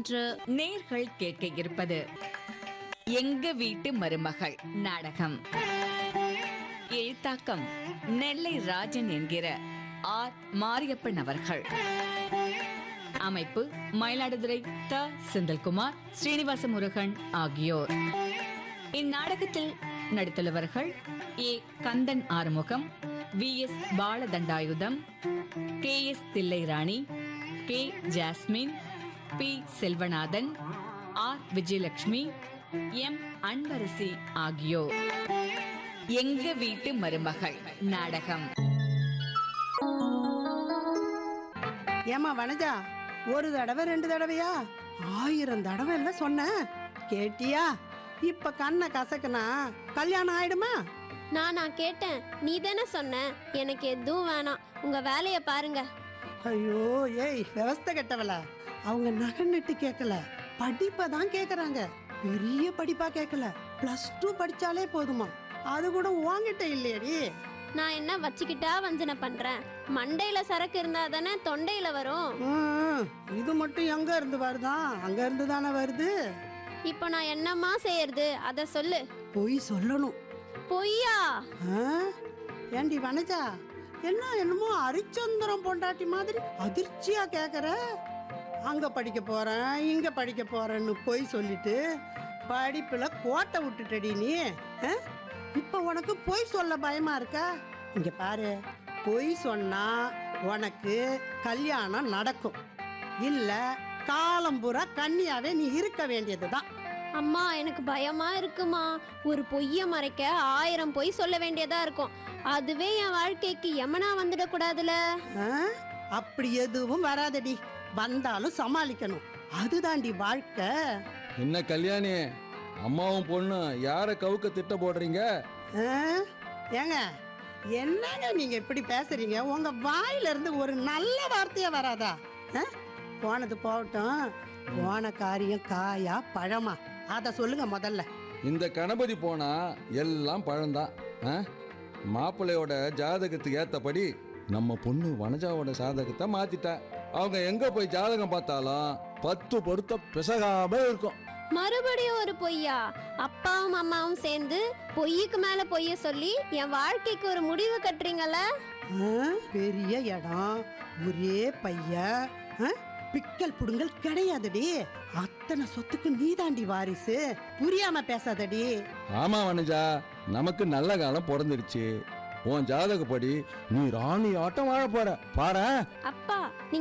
இன்று நேர்கள் கேட்க இருப்பது எங்க வீட்டு மருமகள் நாடகம் எழுத்தாக்கம் நெல்லை ராஜன் என்கிற ஆர் மாரியப்பன் அவர்கள் அமைப்பு மயிலாடுதுறை த செந்தில்குமார் ஸ்ரீனிவாச முருகன் ஆகியோர் இந்நாடகத்தில் நடித்துள்ளவர்கள் A Kandan Arumugam V S Baladandayutham K S Thillairani K Jasmine P Selvanathan R Vijayalakshmi M Anbarasi ஆகியோர் எங்க வீட்டு மருமகள் நாடகம் ஏமா வனஜா ஒரு தடவை ரெண்டு தடவையா ஆயிரம் தடவை இல்ல சொன்னேன் கேட்டியா இப்ப கண்ணை கசக்குனா கல்யாணம் ஆயிடுமா நான் நான் கேட்டேன் நீ தானே சொன்ன எனக்கு எதுவும் வேணாம் உங்க வேலைய பாருங்க ஐயோ ஏய் விவஸ்தை கெட்டவள அவங்க நகை நட்டு கேட்கல படிப்பை தான் கேக்குறாங்க பெரிய படிப்பா கேட்கல பிளஸ் டூ படிச்சாலே போதுமா அது கூட உன்கிட்ட இல்லையடி நான் என்ன வச்சுக்கிட்டா வஞ்சனை பண்றேன் மண்டையில சரக்கு இருந்தா தானே தொண்டையில வரும் ம், இது மட்டும் எங்க இருந்து வருதான் அங்க இருந்து தானே வருது இப்போ நான் என்னம்மா செய்யறது அத சொல்லு போய் சொல்லணும் பொய்யா ஆ? ஏண்டி வனஜா என்ன என்னமோ அரிச்சந்திரம் பொண்டாட்டி மாதிரி அதிர்ச்சியா கேக்குற அங்க படிக்க போறேன் இங்க படிக்க போறேன்னு போய் சொல்லிட்டு படிப்புல கோட்டை விட்டுட்டடி நீ ஆ? இப்ப உனக்கு பொய் சொல்ல பயமா இருக்கா இங்க பாரு பொய் சொன்னா உனக்கு கல்யாணம் நடக்கும் இல்ல காலம்புறா கன்னியாவே நீ இருக்க வேண்டியதுதான் அம்மா எனக்கு பயமா இருக்குமா ஒரு பொய்ய மறைக்க ஆயிரம் பொய் சொல்ல வேண்டியதா இருக்கும் அதுவே என் வாழ்க்கைக்கு யமனா வந்துடக்கூடாதுல ஆ? அப்படி எதுவும் வராதடி வந்தாலும் சமாளிக்கணும் அதுதாண்டி வாழ்க்கை என்ன கல்யாணி அம்மாவும் பொண்ணு யார கவுக்க திட்ட போடுறீங்க ஆ? ஏங்க என்னங்க நீங்க இப்படி பேசுறீங்க உங்க வாயில இருந்து ஒரு நல்ல வார்த்தையே வராதா ஆ? போனது போகட்டும் போன காரியம் காயா பழமா அத சொல்லுங்க முதல்ல இந்த கணபதி போனா எல்லாம் பழம்தான் ஆ? மாப்பிள்ளையோட ஜாதகத்துக்கு ஏத்தபடி நம்ம பொண்ணு வனஜாவோட ஜாதகத்தை மாத்திட்டா அவங்க எங்க போய் ஜாதகம் பார்த்தாலும் பத்து பொருத்தம் பிசகாம இருக்கும் மறுபடியும் ஒரு பொய்யா அப்பாவும் அம்மாவும் சேர்ந்து பொய்யுக்கு மேல பொய்ய சொல்லி என் வாழ்க்கைக்கு ஒரு முடிவு கட்டுறீங்கல்ல ஆ? பெரிய இடம் ஒரே பையன் ஆ? பிக்கல் புடுங்கல் கிடையாதுடி அத்தனை சொத்துக்கு நீதாண்டி வாரிசு புரியாம பேசாதடி ஆமா வனஜா நமக்கு நல்ல காலம் பிறந்துடுச்சு உன் ஜாதகப்படி நீ ராணி ஆட்டம் வாழ போற பாரேன் அப்பா